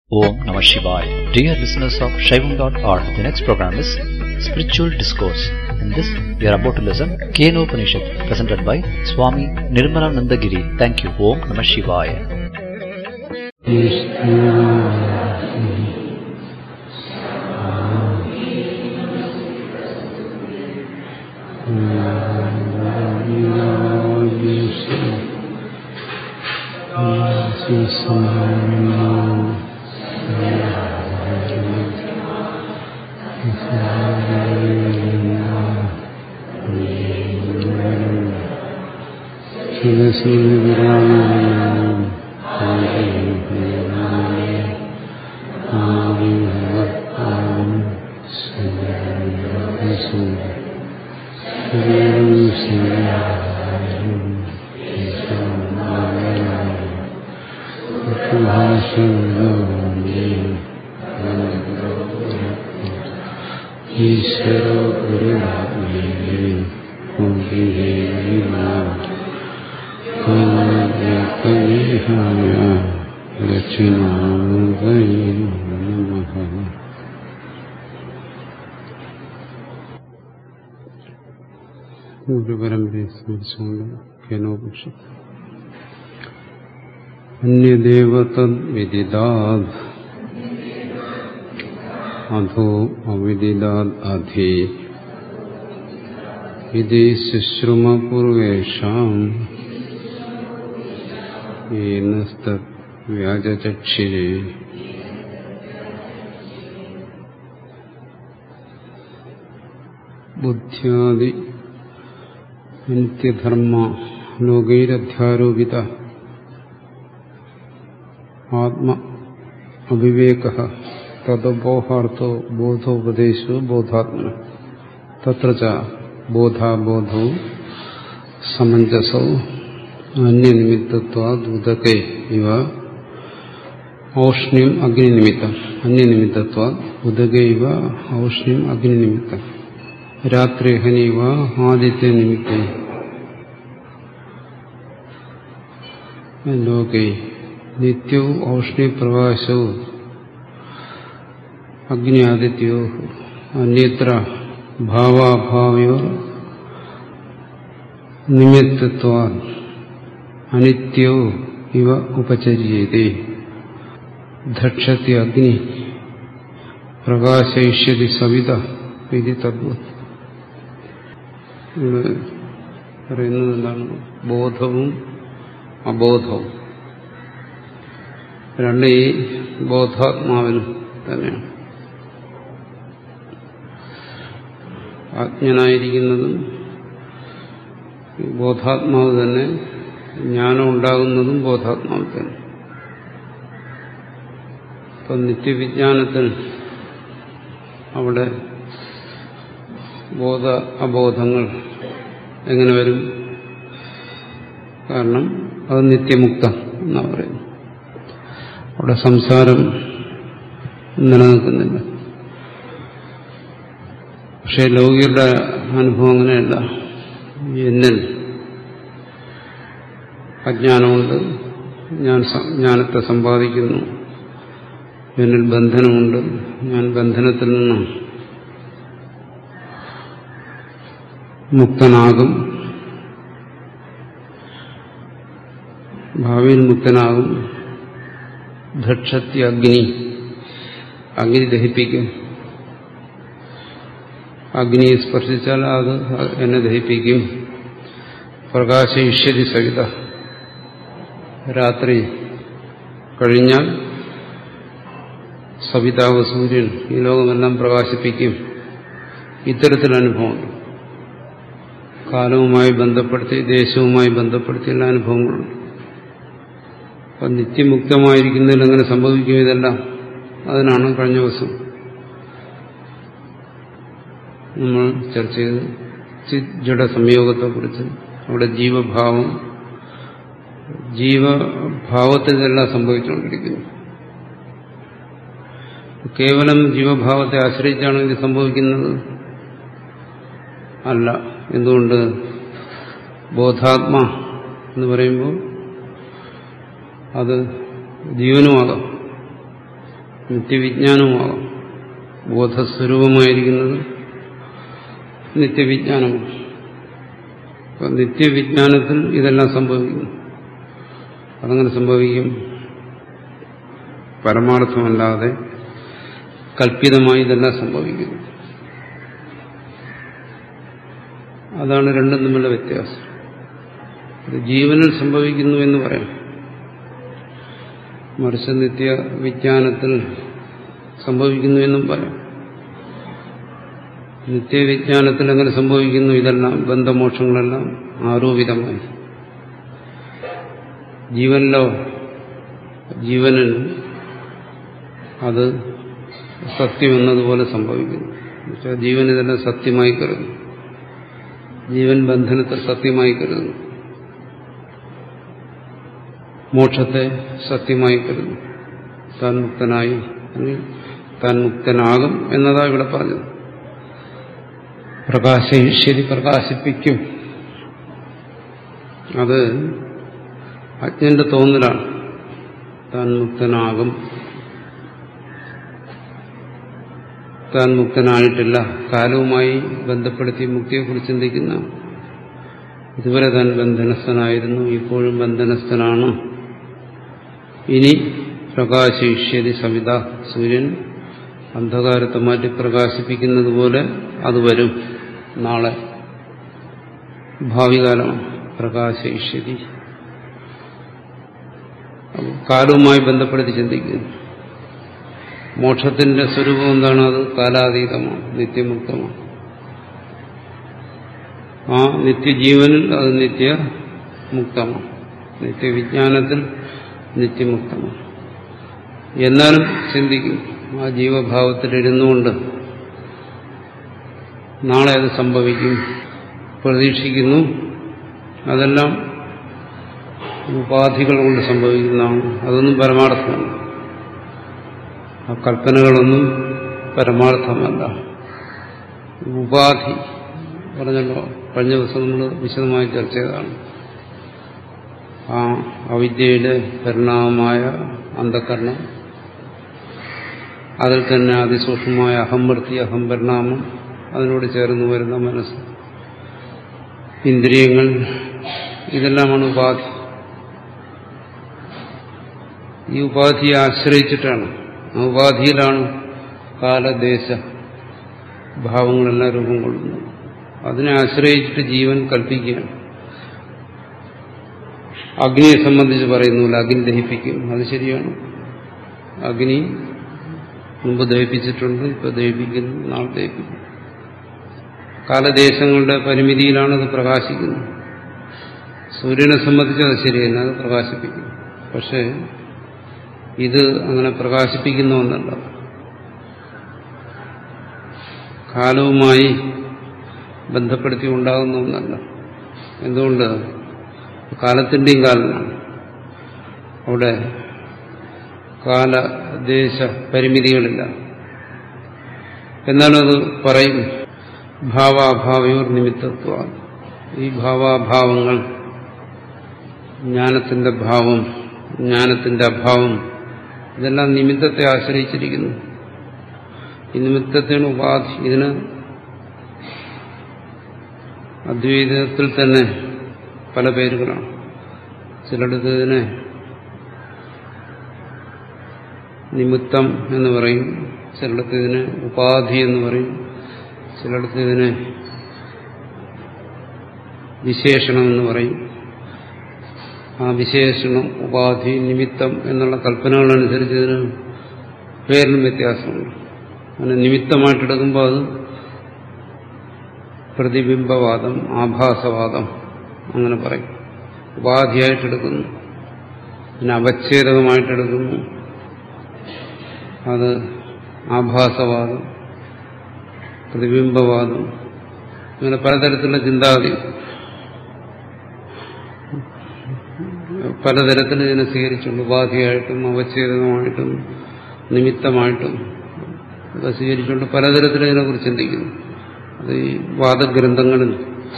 Om Namah Shivaya. Dear listeners of Shaivam.org, the next program is Spiritual Discourse. In this, we are about to listen Keno Upanishad, presented by Swami Nirmalananda Giri. Thank you. Om Namah Shivaya. ഈശ്വരോ ഗുരുവാത്മേ ദക്ഷിണാമൃതയേ നമഃ ഗുരുപരമ്പരയെ സ്മരിച്ചുകൊണ്ട് കേനോപനിഷത്ത് അന്യദേവതദ്വിദിതാത് അധോ അവിദിതാത് അധി ഇതി ശുശ്രുമപൂർവേഷാം വ്യാജചക്ഷിരേ ബുദ്ധ്യാദി നിത്യധർമ്മ ലോകൈരധ്യാരോപിത ആത്മ അവിവേക തദ്ബോഹാർത്ഥോ ബോധോപദേശോ ബോധാത്മന തത്ര ച ബോധാബോധോ സമഞ്ജസോ അന്യനിമിത്തത്വാദുദകേ ഇവ ഔഷ്ണ്യം അഗ്നിനിമിത്തം അന്യനിമിത്തത്വാ ഉദകേ ഇവ ഔഷ്ണ്യം അഗ്നിനിമിത്തം രാത്രിഹനീവ ആദിത്യനിമിത്തേ ലോകേ നിത്യവും ഔഷ്ണ്യപ്രകാശവും അഗ്നി ആദിത്യോ അന്യത്ര ഭാവാഭാവയോ നിമിത്തത്വാ അനിത്യോ ഇവ ഉപചര്യത്തെ ധക്ഷത്തി അഗ്നി പ്രകാശയിഷ്യതി സവിത ഇത് തദ്വത് ഇവിടെ പറയുന്നത് എന്താണ് ബോധവും അബോധവും രണ്ട് ഈ ബോധാത്മാവിന് തന്നെയാണ് അജ്ഞനായിരിക്കുന്നതും ബോധാത്മാവ് തന്നെ ജ്ഞാനം ഉണ്ടാകുന്നതും ബോധാത്മാവ് തന്നെ ഇപ്പം നിത്യവിജ്ഞാനത്തിൽ അവിടെ ബോധ അബോധങ്ങൾ എങ്ങനെ വരും കാരണം അത് നിത്യമുക്തം എന്നാ പറയുന്നു അവിടെ സംസാരം നിലനിൽക്കുന്നില്ല പക്ഷെ ലൗകികരുടെ അനുഭവം അങ്ങനെയല്ല എന്നിൽ അജ്ഞാനമുണ്ട് ഞാൻ ജ്ഞാനത്തെ സമ്പാദിക്കുന്നു എന്നിൽ ബന്ധനമുണ്ട് ഞാൻ ബന്ധനത്തിൽ നിന്നും മുക്തനാകും ഭാവിയിൽ മുക്തനാകും ധക്ഷത്തി അഗ്നി അഗ്നി ദഹിപ്പിക്കും അഗ്നിയെ സ്പർശിച്ചാൽ അത് എന്നെ ദഹിപ്പിക്കും പ്രകാശ ഇഷ്യതി സഹിത രാത്രി കഴിഞ്ഞാൽ സവിതാവ് സൂര്യൻ ഈ ലോകമെല്ലാം പ്രകാശിപ്പിക്കും ഇത്തരത്തിൽ അനുഭവമുണ്ട് കാലവുമായി ബന്ധപ്പെടുത്തി ദേശവുമായി ബന്ധപ്പെടുത്തിയുള്ള അനുഭവങ്ങളുണ്ട് അപ്പം നിത്യമുക്തമായിരിക്കുന്നതിൽ എങ്ങനെ സംഭവിക്കും ഇതെല്ലാം അതിനാണ് കഴിഞ്ഞ ദിവസം നമ്മൾ ചർച്ച ചെയ്ത് ചിത് ജഡ സംയോഗത്തെക്കുറിച്ച് അവിടെ ജീവഭാവം ജീവഭാവത്തിൽ ഇതെല്ലാം സംഭവിച്ചുകൊണ്ടിരിക്കുന്നു കേവലം ജീവഭാവത്തെ ആശ്രയിച്ചാണ് ഇത് സംഭവിക്കുന്നത് അല്ല എന്തുകൊണ്ട് ബോധാത്മ എന്ന് പറയുമ്പോൾ അത് ജീവനുമാകാം നിത്യവിജ്ഞാനവുമാകാം ബോധസ്വരൂപമായിരിക്കുന്നത് നിത്യവിജ്ഞാനമാണ് അപ്പം നിത്യവിജ്ഞാനത്തിൽ ഇതെല്ലാം സംഭവിക്കുന്നു അതങ്ങനെ സംഭവിക്കും പരമാർത്ഥമല്ലാതെ കൽപ്പിതമായി ഇതെല്ലാം സംഭവിക്കുന്നു അതാണ് രണ്ടും തമ്മിലുള്ള വ്യത്യാസം ഇത് ജീവനിൽ സംഭവിക്കുന്നു എന്ന് പറയാം മറിച്ച് നിത്യ വിജ്ഞാനത്തിൽ സംഭവിക്കുന്നു എന്നും പറയാം നിത്യവിജ്ഞാനത്തിൽ എങ്ങനെ സംഭവിക്കുന്നു ഇതെല്ലാം ബന്ധമോക്ഷങ്ങളെല്ലാം ആരോപിതമായി ജീവനിലോ ജീവനിൽ അത് സത്യമെന്നതുപോലെ സംഭവിക്കുന്നു എന്നുവെച്ചാൽ ജീവൻ ഇതെല്ലാം സത്യമായി കരുതുന്നു ജീവൻ ബന്ധനത്തെ സത്യമായി കരുതുന്നു മോക്ഷത്തെ സത്യമായി കരുതുന്നു താൻ മുക്തനായി അല്ലെങ്കിൽ താൻ മുക്തനാകും എന്നതാ ഇവിടെ പറഞ്ഞത് പ്രകാശയിഷ്യതി പ്രകാശിപ്പിക്കും അത് അജ്ഞന്റെ തോന്നലാണ് താൻ മുക്തനാകും താൻ മുക്തനായിട്ടില്ല കാലവുമായി ബന്ധപ്പെടുത്തി മുക്തിയെക്കുറിച്ച് ചിന്തിക്കുന്ന ഇതുവരെ താൻ ബന്ധനസ്ഥനായിരുന്നു ഇപ്പോഴും ബന്ധനസ്ഥനാണ് ഇനി പ്രകാശയിഷ്യതി സവിത സൂര്യൻ അന്ധകാരത്തെ മാറ്റി പ്രകാശിപ്പിക്കുന്നത് പോലെ അത് വരും നാളെ ഭാവികാലമാണ് പ്രകാശയിഷ്യതി കാലവുമായി ബന്ധപ്പെടുത്തി ചിന്തിക്കുന്നു മോക്ഷത്തിന്റെ സ്വരൂപം എന്താണ് അത് കാലാതീതമാണ് നിത്യമുക്തമാണ് ആ നിത്യജീവനിൽ അത് നിത്യ മുക്തമാണ് നിത്യവിജ്ഞാനത്തിൽ നിത്യമുക്തമാണ് എന്നാലും ചിന്തിക്കും ആ ജീവഭാവത്തിൽ ഇരുന്നുകൊണ്ട് നാളെ അത് സംഭവിക്കും പ്രതീക്ഷിക്കുന്നു അതെല്ലാം ഉപാധികൾ കൊണ്ട് സംഭവിക്കുന്നതാണ് അതൊന്നും പരമാർത്ഥമല്ല ആ കൽപ്പനകളൊന്നും പരമാർത്ഥമല്ല ഉപാധി പറഞ്ഞല്ലോ കഴിഞ്ഞ ദിവസം നമ്മൾ വിശദമായി ചർച്ച ചെയ്തതാണ് ആ അവിദ്യയുടെ പരിണാമമായ അന്ധകരണം അതിൽ തന്നെ അതിസൂക്ഷ്മമായ അഹംവൃത്തി അഹംപരിണാമം അതിനോട് ചേർന്ന് വരുന്ന മനസ്സ് ഇന്ദ്രിയങ്ങൾ ഇതെല്ലാമാണ് ഉപാധി ഈ ഉപാധിയെ ആശ്രയിച്ചിട്ടാണ് ആ ഉപാധിയിലാണ് കാലദേശ ഭാവങ്ങളെല്ലാം രൂപം കൊള്ളുന്നത് അതിനെ ആശ്രയിച്ചിട്ട് ജീവൻ കൽപ്പിക്കുകയാണ് അഗ്നിയെ സംബന്ധിച്ച് പറയുന്നില്ല അഗ്നി ദഹിപ്പിക്കും അത് ശരിയാണ് അഗ്നി മുമ്പ് ദഹിപ്പിച്ചിട്ടുണ്ട് ഇപ്പൊ ദഹിപ്പിക്കുന്നു നാളെ ദഹിപ്പിക്കും കാലദേശങ്ങളുടെ പരിമിതിയിലാണ് അത് പ്രകാശിക്കുന്നത് സൂര്യനെ സംബന്ധിച്ച് അത് ശരിയല്ല അത് പ്രകാശിപ്പിക്കും പക്ഷേ ഇത് അങ്ങനെ പ്രകാശിപ്പിക്കുന്ന ഒന്നല്ല കാലവുമായി ബന്ധപ്പെടുത്തി ഉണ്ടാകുന്ന ഒന്നല്ല എന്തുകൊണ്ട് കാലത്തിൻ്റെയും കാലമാണ് അവിടെ കാലദേശ പരിമിതികളില്ല എന്നാലും അത് പറയും ഭാവാഭാവയോർ നിമിത്തത്വ ഈ ഭാവാഭാവങ്ങൾ ജ്ഞാനത്തിന്റെ ഭാവം ജ്ഞാനത്തിന്റെ അഭാവം ഇതെല്ലാം നിമിത്തത്തെ ആശ്രയിച്ചിരിക്കുന്നു ഈ നിമിത്തത്തിന് ഉപാധി ഇതിന് അദ്വൈതത്തിൽ തന്നെ പല പേരുകളാണ് ചിലടത്ത് ഇതിനെ നിമിത്തം എന്ന് പറയും ചിലടത്ത് ഇതിന് ഉപാധി എന്ന് പറയും ചിലടത്ത് ഇതിനെ വിശേഷണം എന്ന് പറയും ആ വിശേഷണം ഉപാധി നിമിത്തം എന്നുള്ള കൽപ്പനകളനുസരിച്ച് ഇതിന് പേരിനും വ്യത്യാസമുണ്ട് അങ്ങനെ നിമിത്തമായിട്ടെടുക്കുമ്പോൾ അത് പ്രതിബിംബവാദം ആഭാസവാദം അങ്ങനെ പറയും ഉപാധിയായിട്ടെടുക്കുന്നു പിന്നെ അവച്ഛേദകമായിട്ടെടുക്കുന്നു അത് ആഭാസവാദം പ്രതിബിംബവാദം അങ്ങനെ പലതരത്തിലുള്ള ചിന്താഗതി പലതരത്തിൽ ഇതിനെ സ്വീകരിച്ചുണ്ട് ഉപാധിയായിട്ടും അവച്ഛേദകമായിട്ടും നിമിത്തമായിട്ടും ഒക്കെ സ്വീകരിച്ചുകൊണ്ട് പലതരത്തിൽ ഇതിനെക്കുറിച്ച് ചിന്തിക്കുന്നു അത് ഈ വാദഗ്രന്ഥങ്ങളിൽ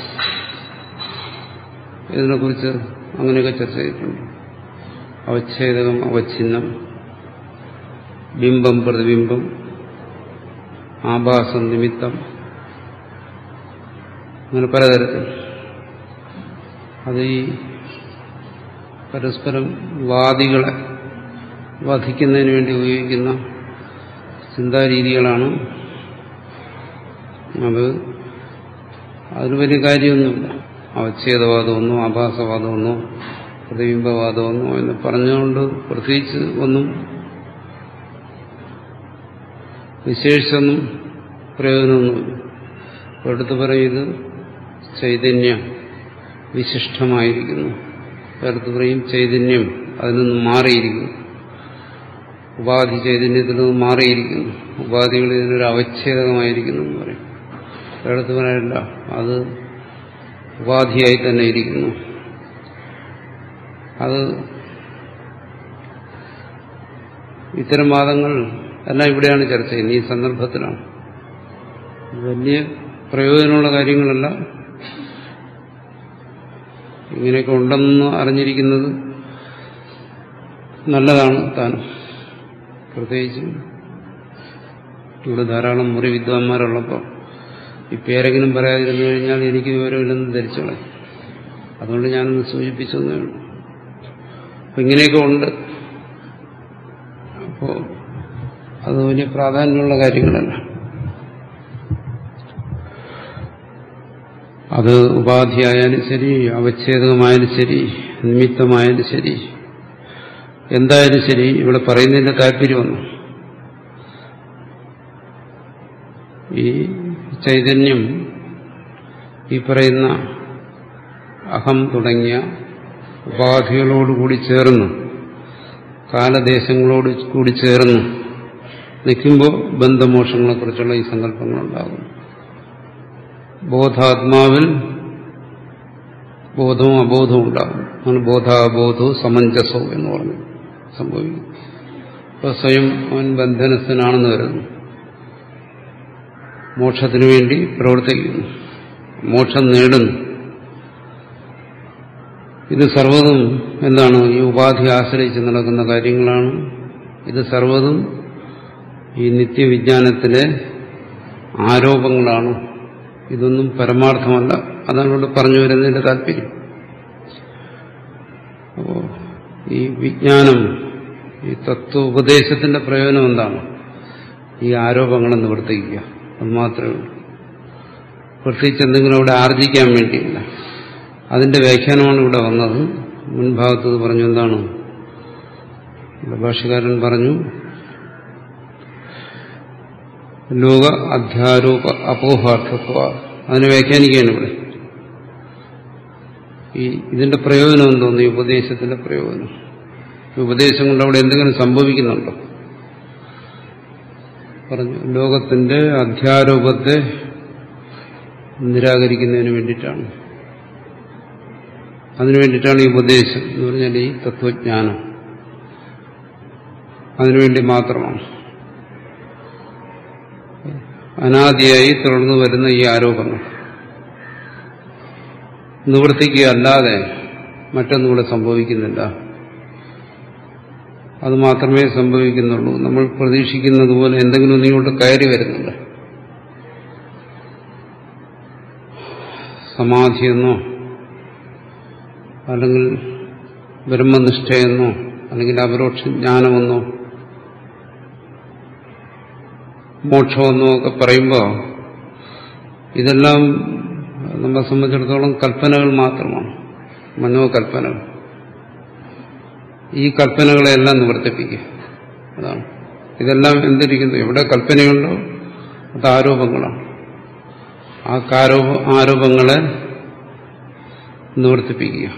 ഇതിനെക്കുറിച്ച് അങ്ങനെയൊക്കെ ചർച്ച ചെയ്തിട്ടുണ്ട് അവച്ഛേദകം അവച്ഛിന്നം ബിംബം പ്രതിബിംബം ആഭാസം നിമിത്തം അങ്ങനെ പലതരത്തിൽ അത് ഈ പരസ്പരം വാദികളെ വധിക്കുന്നതിന് വേണ്ടി ഉപയോഗിക്കുന്ന ചിന്താരീതികളാണ് അത് അതിന് വലിയ കാര്യമൊന്നുമില്ല അവച്ഛേദവാദമൊന്നോ ആഭാസവാദമൊന്നോ പ്രതിബിംബവാദമൊന്നോ എന്ന് പറഞ്ഞുകൊണ്ട് പ്രത്യേകിച്ച് ഒന്നും വിശേഷിച്ചൊന്നും പ്രയോജനമൊന്നുമില്ല എടുത്തു പറയും ഇത് ചൈതന്യ വിശിഷ്ടമായിരിക്കുന്നു എടുത്തു പറയും ചൈതന്യം അതിൽ നിന്ന് മാറിയിരിക്കുന്നു ഉപാധി ചൈതന്യത്തിൽ നിന്ന് മാറിയിരിക്കുന്നു ഉപാധികൾ ഇതിനൊരു അവച്ഛേദകമായിരിക്കുന്നു എന്ന് പറയും എടുത്തു പറയല്ല അത് ഉപാധിയായി തന്നെ ഇരിക്കുന്നു അത് ഇത്തരം വാദങ്ങൾ എല്ലാം ഇവിടെയാണ് ചർച്ച ചെയ്യുന്നത് ഈ സന്ദർഭത്തിലാണ് വലിയ പ്രയോജനമുള്ള കാര്യങ്ങളല്ല ഇങ്ങനെയൊക്കെ ഉണ്ടെന്ന് അറിഞ്ഞിരിക്കുന്നത് നല്ലതാണ് താൻ പ്രത്യേകിച്ച് ഇവിടെ ധാരാളം മുറി വിദ്വാൻമാരുള്ളപ്പോൾ ഈ പേരെങ്കിലും പറയാതിരുന്നു കഴിഞ്ഞാൽ എനിക്ക് വിവരമില്ലെന്ന് ധരിച്ചോളെ അതുകൊണ്ട് ഞാനൊന്ന് സൂചിപ്പിച്ചതേ ഉള്ളൂ അപ്പം ഇങ്ങനെയൊക്കെ ഉണ്ട് അപ്പോൾ അത് വലിയ പ്രാധാന്യമുള്ള കാര്യങ്ങളല്ല അത് ഉപാധിയായാലും ശരി അവച്ഛേദകമായാലും ശരി നിമിത്തമായാലും ശരി എന്തായാലും ശരി ഇവിടെ പറയുന്നതിന്റെ താല്പര്യമൊന്നും ഈ ചൈതന്യം ഈ പറയുന്ന അഹം തുടങ്ങിയ ഉപാധികളോടുകൂടി ചേർന്ന് കാലദേശങ്ങളോട് കൂടി ചേർന്ന് നിൽക്കുമ്പോൾ ബന്ധമോഷങ്ങളെക്കുറിച്ചുള്ള ഈ സങ്കല്പങ്ങളുണ്ടാകും ബോധാത്മാവിൽ ബോധവും അബോധവും ഉണ്ടാകും ആണ് ബോധാബോധവും സമഞ്ജസവും എന്ന് പറഞ്ഞു സംഭവിക്കും അപ്പോൾ സ്വയം അവൻ ബന്ധനസ്ഥനാണെന്ന് വരുന്നു മോക്ഷത്തിനു വേണ്ടി പ്രവർത്തിക്കുന്നു മോക്ഷം നേടുന്നു ഇത് സർവ്വതും എന്താണ് ഈ ഉപാധി ആശ്രയിച്ച് നടക്കുന്ന കാര്യങ്ങളാണ് ഇത് സർവ്വതും ഈ നിത്യവിജ്ഞാനത്തിലെ ആരോപങ്ങളാണ് ഇതൊന്നും പരമാർത്ഥമല്ല അതാണ് ഇവിടെ പറഞ്ഞു വരുന്നതിന്റെ താല്പര്യം അപ്പോ ഈ വിജ്ഞാനം ഈ തത്വോപദേശത്തിന്റെ പ്രയോജനം എന്താണ് ഈ ആരോപങ്ങളെ നിവർത്തിക്കുക അത് മാത്രമേ ഉള്ളൂ പ്രത്യേകിച്ച് എന്തെങ്കിലും അവിടെ ആർജിക്കാൻ വേണ്ടിയില്ല അതിന്റെ വ്യാഖ്യാനമാണ് ഇവിടെ വന്നത് മുൻഭാഗത്ത് പറഞ്ഞു എന്താണ് ഭാഷകാരൻ പറഞ്ഞു ലോക അധ്യാരോപ അപോഹാർത്ഥത്വ അതിനെ വ്യാഖ്യാനിക്കുകയാണ് ഇവിടെ ഈ ഇതിന്റെ പ്രയോജനം എന്തോന്നു ഈ ഉപദേശത്തിന്റെ പ്രയോജനം ഈ ഉപദേശം കൊണ്ട് അവിടെ എന്തെങ്കിലും സംഭവിക്കുന്നുണ്ടോ പറഞ്ഞു ലോകത്തിന്റെ അധ്യാരോപത്തെ നിരാകരിക്കുന്നതിന് വേണ്ടിയിട്ടാണ് അതിനു വേണ്ടിയിട്ടാണ് ഈ ഉപദേശം എന്ന് പറഞ്ഞാൽ ഈ തത്വജ്ഞാനം അതിനുവേണ്ടി മാത്രമാണ് അനാദിയായി തുടർന്നു വരുന്ന ഈ ആരോപണം നിവർത്തിക്കുകയല്ലാതെ മറ്റൊന്നും ഇവിടെ സംഭവിക്കുന്നില്ല അത് മാത്രമേ സംഭവിക്കുന്നുള്ളൂ നമ്മൾ പ്രതീക്ഷിക്കുന്നത് പോലെ എന്തെങ്കിലും ഒന്നും ഇങ്ങോട്ട് കയറി വരുന്നില്ല സമാധിയെന്നോ അല്ലെങ്കിൽ ബ്രഹ്മനിഷ്ഠയെന്നോ അല്ലെങ്കിൽ അപരോക്ഷ ജ്ഞാനമെന്നോ മോക്ഷമെന്നോ ഒക്കെ പറയുമ്പോൾ ഇതെല്ലാം നമ്മളെ സംബന്ധിച്ചിടത്തോളം കൽപ്പനകൾ മാത്രമാണ് മനോകൽപ്പനകൾ ഈ കൽപ്പനകളെല്ലാം നിവർത്തിപ്പിക്കുക അതാണ് ഇതെല്ലാം എന്തിരിക്കുന്നു എവിടെ കൽപ്പനയുണ്ടോ അത് ആരോപങ്ങളാണ് ആ കാരോപ ആരോപങ്ങളെ നിവർത്തിപ്പിക്കുക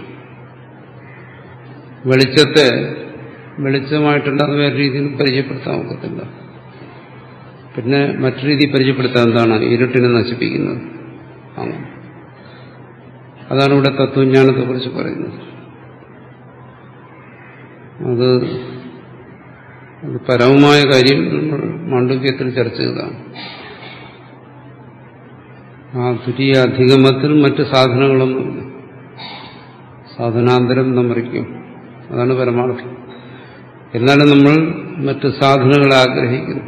വെളിച്ചത്തെ വെളിച്ചമായിട്ടുള്ളത് വേറെ രീതിയിൽ പരിചയപ്പെടുത്താൻ ഒക്കത്തില്ല പിന്നെ മറ്റു രീതി പരിചയപ്പെടുത്താൻ എന്താണ് ഇരുട്ടിനെ നശിപ്പിക്കുന്നത് അങ്ങനെ അതാണ് ഇവിടെ തത്വജ്ഞാനത്തെ കുറിച്ച് പറയുന്നത് അത് അത് പരമമായ കാര്യം നമ്മൾ മാണ്ഡവ്യത്തിൽ ചർച്ച ചെയ്തതാണ് ആ തുരിയ അധിഗമത്തിൽ മറ്റ് സാധനങ്ങളൊന്നുമില്ല സാധനാന്തരം നമ്മറിക്കും അതാണ് പരമാർത്ഥം എന്നാലും നമ്മൾ മറ്റ് സാധനങ്ങളെ ആഗ്രഹിക്കുന്നു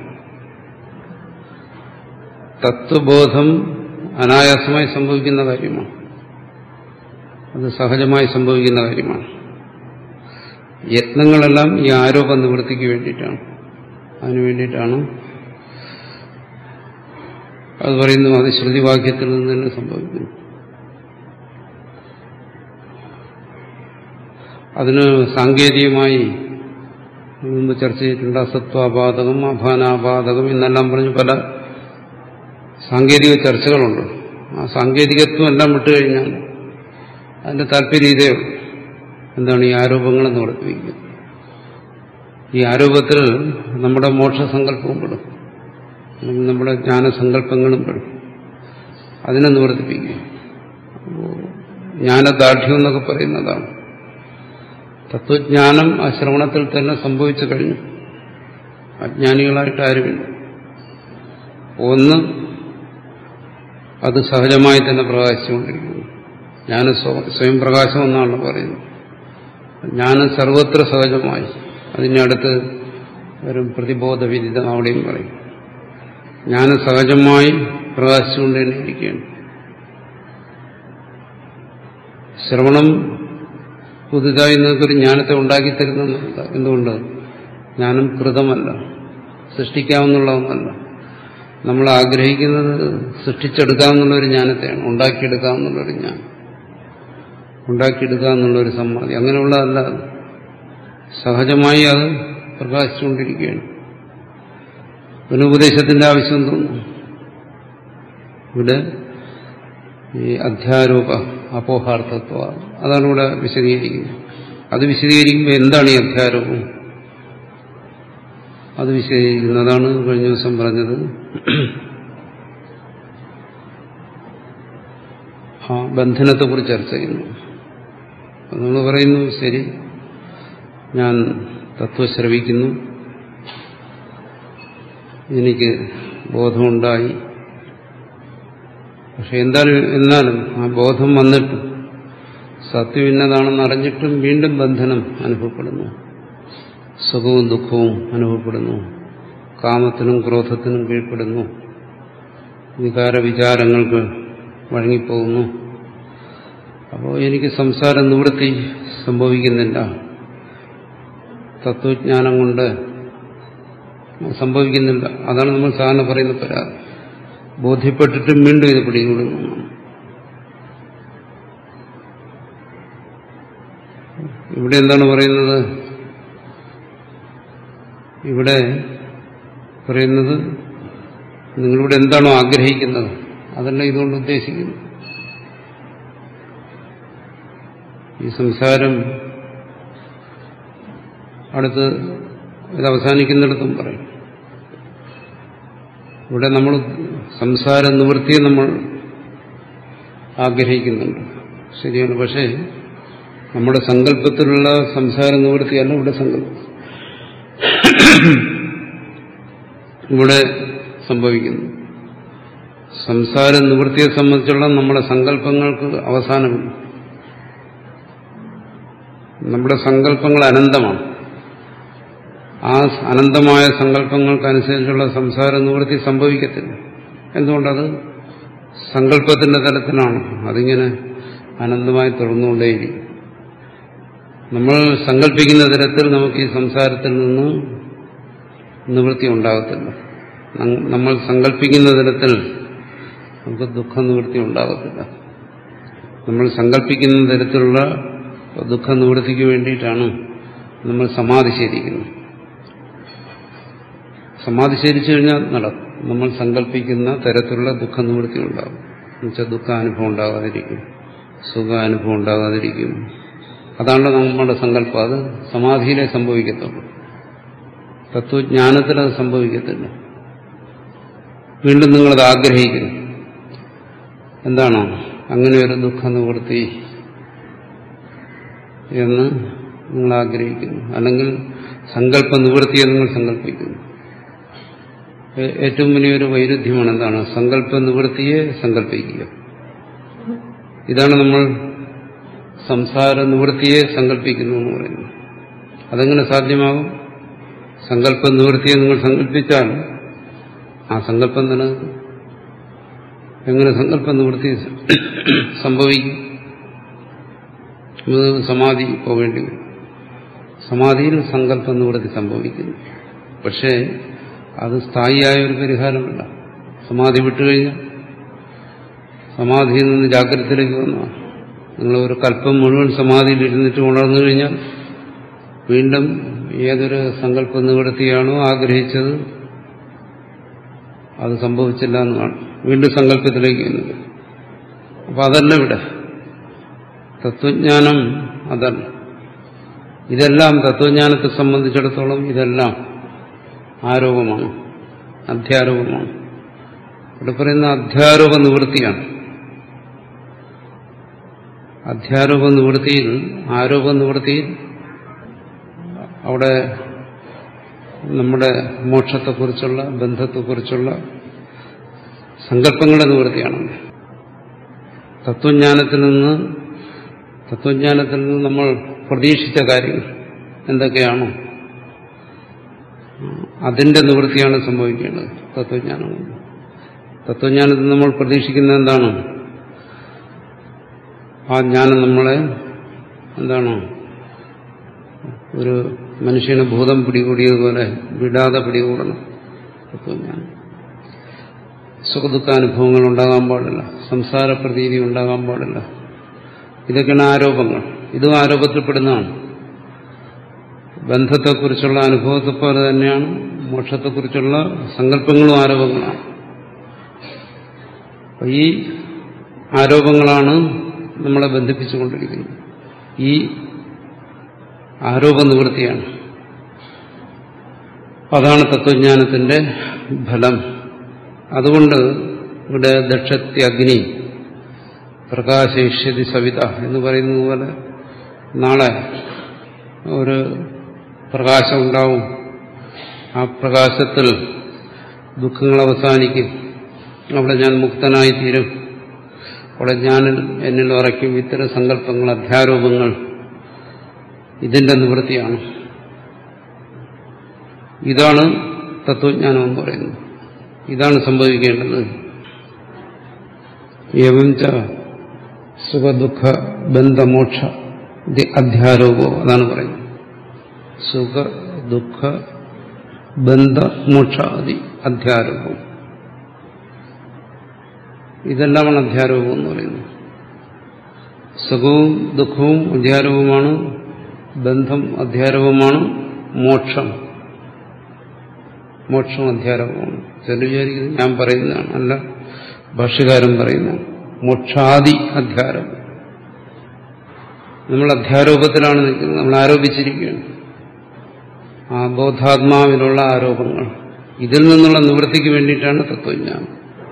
തത്വബോധം അനായാസമായി സംഭവിക്കുന്ന കാര്യമാണ് അത് സഹജമായി സംഭവിക്കുന്ന കാര്യമാണ് യത്നങ്ങളെല്ലാം ഈ ആരോപ നിവൃത്തിക്ക് വേണ്ടിയിട്ടാണ് അതിനു വേണ്ടിയിട്ടാണ് അത് പറയുന്നു അത് ശ്രുതിവാക്യത്തിൽ നിന്ന് തന്നെ സംഭവിക്കുന്നു അതിന് സാങ്കേതികമായി മുമ്പ് ചർച്ച ചെയ്തിട്ടുണ്ട് അസത്വാപാതകം അഭാനാപാതകം എന്നെല്ലാം പറഞ്ഞ് പല സാങ്കേതിക ചർച്ചകളുണ്ട് ആ സാങ്കേതികത്വം എല്ലാം വിട്ടുകഴിഞ്ഞാൽ അതിന്റെ താല്പര്യം ഇതേ ഉള്ളൂ എന്താണ് ഈ ആരോപങ്ങളെന്ന് പഠിപ്പിക്കുന്നത് ഈ ആരോപത്തിൽ നമ്മുടെ മോക്ഷസങ്കല്പവും പെടും അല്ലെങ്കിൽ നമ്മുടെ ജ്ഞാനസങ്കല്പങ്ങളും പെടും അതിനെ നിവർത്തിപ്പിക്കുക ജ്ഞാനദാർഢ്യം എന്നൊക്കെ പറയുന്നതാണ് തത്വജ്ഞാനം ആ ശ്രവണത്തിൽ തന്നെ സംഭവിച്ചു കഴിഞ്ഞു അജ്ഞാനികളായിട്ട് ആരുമില്ല ഒന്ന് അത് സഹജമായി തന്നെ പ്രകാശിച്ചുകൊണ്ടിരിക്കുന്നു ജ്ഞാനം സ്വയം പ്രകാശം എന്നാണ് പറയുന്നത് ജ്ഞാനം സർവത്ര സഹജമായി അതിനടുത്ത് വരും പ്രതിബോധ വിദിതം അവിടെയും പറയും ജ്ഞാനം സഹജമായി പ്രകാശിച്ചുകൊണ്ട് തന്നെ ഇരിക്കുകയാണ് ശ്രവണം പുതുതായി നിങ്ങൾക്കൊരു ജ്ഞാനത്തെ ഉണ്ടാക്കിത്തരുന്നില്ല എന്തുകൊണ്ട് ജ്ഞാനം കൃതമല്ല സൃഷ്ടിക്കാവുന്നുള്ള ഒന്നല്ല നമ്മൾ ആഗ്രഹിക്കുന്നത് സൃഷ്ടിച്ചെടുക്കാമെന്നുള്ള ഒരു ജ്ഞാനത്തെയാണ് ഉണ്ടാക്കിയെടുക്കാമെന്നുള്ള ഒരു ജ്ഞാനം ഉണ്ടാക്കിയെടുക്കുക എന്നുള്ള ഒരു സമ്മതി അങ്ങനെയുള്ളതല്ല അത്. സഹജമായി അത് പ്രകാശിച്ചുകൊണ്ടിരിക്കുകയാണ് ഒരു ഉപദേശത്തിന്റെ ആവശ്യം തോന്നുന്നു ഇവിടെ ഈ അധ്യാരോപ അപോഹാർത്ഥത്വ അതാണ് ഇവിടെ വിശദീകരിക്കുന്നത് അത് വിശദീകരിക്കുമ്പോൾ എന്താണ് ഈ അധ്യാരോപം അത് വിശദീകരിക്കുന്നതാണ് കഴിഞ്ഞ ദിവസം പറഞ്ഞത് ആ ബന്ധനത്തെക്കുറിച്ച് ചർച്ച ചെയ്യുന്നു നമ്മൾ പറയുന്നു ശരി ഞാൻ തത്വം ശ്രവിക്കുന്നു എനിക്ക് ബോധമുണ്ടായി പക്ഷെ എന്തായാലും എന്നാലും ആ ബോധം വന്നിട്ടും സത്യം ഇന്നതാണെന്ന് അറിഞ്ഞിട്ടും വീണ്ടും ബന്ധനം അനുഭവപ്പെടുന്നു സുഖവും ദുഃഖവും അനുഭവപ്പെടുന്നു കാമത്തിനും ക്രോധത്തിനും കീഴ്പ്പെടുന്നു വികാര വിചാരങ്ങൾക്ക് വഴങ്ങിപ്പോകുന്നു അപ്പോൾ എനിക്ക് സംസാര നിവൃത്തി സംഭവിക്കുന്നില്ല തത്വജ്ഞാനം കൊണ്ട് സംഭവിക്കുന്നില്ല അതാണ് നമ്മൾ സാധാരണ പറയുന്ന പരാതി ബോധ്യപ്പെട്ടിട്ടും വീണ്ടും ഇത് പിടികൂടുന്നു ഇവിടെ എന്താണ് പറയുന്നത് ഇവിടെ പറയുന്നത് നിങ്ങളിവിടെ എന്താണോ ആഗ്രഹിക്കുന്നത് അതല്ല ഇതുകൊണ്ട് ഉദ്ദേശിക്കുന്നത് ഈ സംസാരം അടുത്ത് ഇത് അവസാനിക്കുന്നിടത്തും പറയും ഇവിടെ നമ്മൾ സംസാര നിവൃത്തിയെ നമ്മൾ ആഗ്രഹിക്കുന്നുണ്ട് ശരിയാണ് പക്ഷേ നമ്മുടെ സങ്കല്പത്തിലുള്ള സംസാര നിവൃത്തിയല്ല ഇവിടെ സങ്കല്പം ഇവിടെ സംഭവിക്കുന്നു സംസാര നിവൃത്തിയെ സംബന്ധിച്ചുള്ള നമ്മുടെ സങ്കല്പങ്ങൾക്ക് അവസാനമില്ല നമ്മുടെ സങ്കല്പങ്ങൾ അനന്തമാണ് ആ അനന്തമായ സങ്കല്പങ്ങൾക്കനുസരിച്ചുള്ള സംസാര നിവൃത്തി സംഭവിക്കത്തില്ല എന്തുകൊണ്ടത് സങ്കല്പത്തിന്റെ തലത്തിലാണ് അതിങ്ങനെ അനന്തമായി തുറന്നുകൊണ്ടേയിരിക്കും നമ്മൾ സങ്കല്പിക്കുന്ന തരത്തിൽ നമുക്ക് ഈ സംസാരത്തിൽ നിന്ന് നിവൃത്തി ഉണ്ടാകത്തില്ല നമ്മൾ സങ്കല്പിക്കുന്ന തരത്തിൽ നമുക്ക് ദുഃഖ നിവൃത്തി ഉണ്ടാകത്തില്ല നമ്മൾ സങ്കല്പിക്കുന്ന തരത്തിലുള്ള ദുഃഖ നിവൃത്തിക്ക് വേണ്ടിയിട്ടാണ് നമ്മൾ സമാധി ശരിക്കുന്നത് സമാധി ശരിച്ചു കഴിഞ്ഞാൽ നടക്കും നമ്മൾ സങ്കല്പിക്കുന്ന തരത്തിലുള്ള ദുഃഖ നിവൃത്തി ഉണ്ടാകും എന്നുവെച്ചാൽ ദുഃഖാനുഭവം ഉണ്ടാകാതിരിക്കും സുഖാനുഭവം ഉണ്ടാകാതിരിക്കും അതാണ് നമ്മുടെ സങ്കല്പം അത് സമാധിയിലേ സംഭവിക്കത്തുള്ളൂ തത്വജ്ഞാനത്തിൽ അത് സംഭവിക്കത്തില്ല വീണ്ടും നിങ്ങളത് ആഗ്രഹിക്കുന്നു എന്താണോ അങ്ങനെ ഒരു ദുഃഖ നിവൃത്തി എന്ന് നിങ്ങൾ ആഗ്രഹിക്കുന്നു അല്ലെങ്കിൽ സങ്കല്പ നിവൃത്തിയെ നിങ്ങൾ സങ്കല്പിക്കുന്നു ഏറ്റവും വലിയൊരു വൈരുദ്ധ്യമാണ് എന്താണ് സങ്കല്പ നിവൃത്തിയെ സങ്കല്പിക്കുക ഇതാണ് നമ്മൾ സംസാര നിവൃത്തിയെ സങ്കല്പിക്കുന്നു എന്ന് പറയുന്നത് അതെങ്ങനെ സാധ്യമാകും സങ്കല്പ നിവൃത്തിയെ നിങ്ങൾ സങ്കല്പിച്ചാൽ ആ സങ്കല്പം നിലനിൽക്കും എങ്ങനെ സങ്കല്പ നിവൃത്തി സംഭവിക്കും ഇത് സമാധി പോകേണ്ടി വരും സമാധിയിൽ സങ്കല്പ നിവൃത്തി സംഭവിക്കുന്നു പക്ഷേ അത് സ്ഥായിയായ ഒരു പരിഹാരമല്ല സമാധി വിട്ടുകഴിഞ്ഞാൽ സമാധിയിൽ നിന്ന് ജാഗ്രതത്തിലേക്ക് വന്ന നിങ്ങൾ ഒരു കല്പം മുഴുവൻ സമാധിയിൽ ഇരുന്നിട്ട് ഉണർന്നു കഴിഞ്ഞാൽ വീണ്ടും ഏതൊരു സങ്കല്പ നിവൃത്തിയാണോ ആഗ്രഹിച്ചത് അത് സംഭവിച്ചില്ല എന്ന് കാണും വീണ്ടും സങ്കല്പത്തിലേക്ക് വരുന്നത് അപ്പൊ അതല്ല ഇവിടെ തത്വജ്ഞാനം അതല്ല ഇതെല്ലാം തത്വജ്ഞാനത്തെ സംബന്ധിച്ചിടത്തോളം ഇതെല്ലാം ആരോപമാണ് അധ്യാരോപമാണ് ഇവിടെ പറയുന്ന അധ്യാരോപ നിവൃത്തിയാണ് അധ്യാരോപ നിവൃത്തിയിൽ ആരോപ നിവൃത്തിയിൽ അവിടെ നമ്മുടെ മോക്ഷത്തെക്കുറിച്ചുള്ള ബന്ധത്തെക്കുറിച്ചുള്ള സങ്കല്പങ്ങളുടെ നിവൃത്തിയാണ് തത്വജ്ഞാനത്തിൽ നിന്ന് തത്വജ്ഞാനത്തിൽ നിന്ന് നമ്മൾ പ്രതീക്ഷിച്ച കാര്യങ്ങൾ എന്തൊക്കെയാണോ അതിന്റെ നിവൃത്തിയാണ് സംഭവിക്കേണ്ടത് തത്വജ്ഞാനം കൊണ്ട് തത്വജ്ഞാനത്തിൽ നമ്മൾ പ്രതീക്ഷിക്കുന്നത് എന്താണ് ആ ജ്ഞാനം നമ്മളെ എന്താണ് ഒരു മനുഷ്യന് ഭൂതം പിടികൂടിയതുപോലെ വിടാതെ പിടികൂടണം തത്വജ്ഞാനം സുഖദുഃഖാനുഭവങ്ങൾ ഉണ്ടാകാൻ പാടില്ല സംസാര പ്രതീതി ഉണ്ടാകാൻ പാടില്ല ഇതൊക്കെയാണ് ആരോപങ്ങൾ ഇതും ആരോപത്തിൽപ്പെടുന്നതാണ് ബന്ധത്തെക്കുറിച്ചുള്ള അനുഭവത്തെ പോലെ തന്നെയാണ് മോക്ഷത്തെക്കുറിച്ചുള്ള സങ്കല്പങ്ങളും ആരോപങ്ങളാണ് അപ്പൊ ഈ ആരോപങ്ങളാണ് നമ്മളെ ബന്ധിപ്പിച്ചുകൊണ്ടിരിക്കുന്നത് ഈ ആരോപ നിവൃത്തിയാണ് അതാണ് തത്വജ്ഞാനത്തിന്റെ ഫലം അതുകൊണ്ട് ഇവിടെ ദക്ഷത്തി അഗ്നി പ്രകാശയിഷ്യതി സവിത എന്ന് പറയുന്നത് പോലെ നാളെ ഒരു പ്രകാശം ഉണ്ടാവും ആ പ്രകാശത്തിൽ ദുഃഖങ്ങൾ അവസാനിക്കും അവിടെ ഞാൻ മുക്തനായി തീരും അവിടെ ഞാനിൽ എന്നിൽ ഉറയ്ക്കും ഇത്തരം സങ്കല്പങ്ങൾ അധ്യാരോപങ്ങൾ ഇതിന്റെ നിവൃത്തിയാണ് ഇതാണ് തത്വജ്ഞാനം എന്ന് പറയുന്നത് ഇതാണ് സംഭവിക്കേണ്ടത് എവം ച സുഖദുഃഖ ബന്ധമോക്ഷ അധ്യാരോപോ അതാണ് പറയുന്നത് സുഖ ദുഃഖ ബന്ധ മോക്ഷ അതി അധ്യാരോപം ഇതെല്ലാമാണ് അധ്യാരോപം എന്ന് പറയുന്നത് സുഖവും ദുഃഖവും അധ്യാരോപമാണ് ബന്ധം അധ്യാരോപമാണ് മോക്ഷം മോക്ഷം അധ്യാരോപമാണ് ചില വിചാരിക്കുന്നത് ഞാൻ പറയുന്നതാണ് അല്ല ഭാഷ്യകാരൻ പറയുന്നതാണ് മോക്ഷാദി അധ്യാരോപം നമ്മൾ അധ്യാരോപത്തിലാണ് നിൽക്കുന്നത് നമ്മൾ ആരോപിച്ചിരിക്കുകയാണ് ആ ബോധാത്മാവിലുള്ള ആരോപങ്ങൾ ഇതിൽ നിന്നുള്ള നിവൃത്തിക്ക് വേണ്ടിയിട്ടാണ് തത്വജ്ഞാനം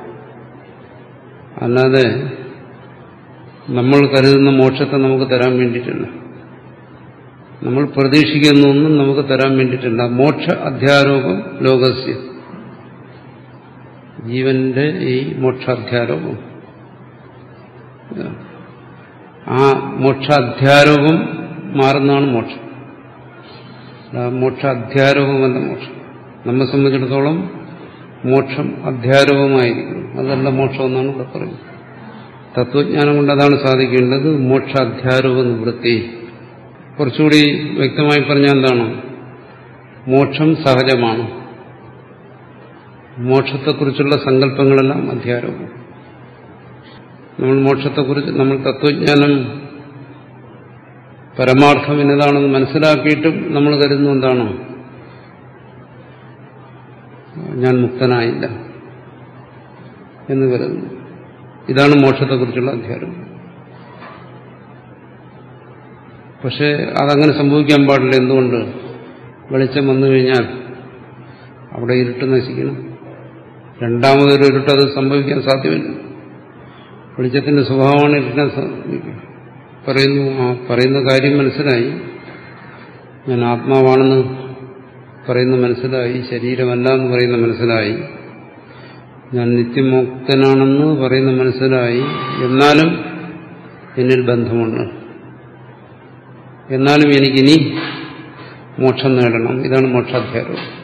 അല്ലാതെ നമ്മൾ കരുതുന്ന മോക്ഷത്തെ നമുക്ക് തരാൻ വേണ്ടിയിട്ടില്ല നമ്മൾ പ്രതീക്ഷിക്കുന്ന ഒന്നും നമുക്ക് തരാൻ വേണ്ടിയിട്ടില്ല മോക്ഷ അധ്യാരോപം ലോകസ്യ ജീവന്റെ ഈ മോക്ഷാധ്യാരോപം ആ മോക്ഷാധ്യാരോപം മാറുന്നതാണ് മോക്ഷം മോക്ഷ അധ്യാരോപമല്ല മോക്ഷം നമ്മെ സംബന്ധിച്ചിടത്തോളം മോക്ഷം അധ്യാരോപമായിരിക്കും അതല്ല മോക്ഷം എന്നാണ് ഇവിടെ പറയുന്നത് തത്വജ്ഞാനം കൊണ്ട് അതാണ് സാധിക്കേണ്ടത് മോക്ഷ അധ്യാരോപ നിവൃത്തി കുറച്ചുകൂടി വ്യക്തമായി പറഞ്ഞാൽ എന്താണ് മോക്ഷം സഹജമാണ് മോക്ഷത്തെക്കുറിച്ചുള്ള സങ്കല്പങ്ങളെല്ലാം അധ്യാരോപം നമ്മൾ മോക്ഷത്തെക്കുറിച്ച് നമ്മൾ തത്വജ്ഞാനം പരമാർത്ഥം എന്നതാണെന്ന് മനസ്സിലാക്കിയിട്ടും നമ്മൾ കരുതുന്ന എന്താണ് ഞാൻ മുക്തനായില്ല എന്ന് കരുതുന്നു ഇതാണ് മോക്ഷത്തെക്കുറിച്ചുള്ള അധ്യായം പക്ഷേ അതങ്ങനെ സംഭവിക്കാൻ പാടില്ല എന്തുകൊണ്ട് വെളിച്ചം വന്നു കഴിഞ്ഞാൽ അവിടെ ഇരുട്ട് നശിക്കണം രണ്ടാമതൊരു ഇരുട്ട് അത് സംഭവിക്കാൻ സാധ്യമല്ല വെളിച്ചത്തിന്റെ സ്വഭാവമാണ് ഇരുട്ടാൻ സാധിക്കുക പറയുന്നു ആ പറയുന്ന കാര്യം മനസ്സിലായി ഞാൻ ആത്മാവാണെന്ന് പറയുന്ന മനസ്സിലായി ശരീരമല്ല എന്ന് പറയുന്ന മനസ്സിലായി ഞാൻ നിത്യമുക്തനാണെന്ന് പറയുന്ന മനസ്സിലായി എന്നാലും എന്നിൽ ബന്ധമുണ്ട് എന്നാലും എനിക്കിനി മോക്ഷം നേടണം ഇതാണ് മോക്ഷാധ്യാരോപം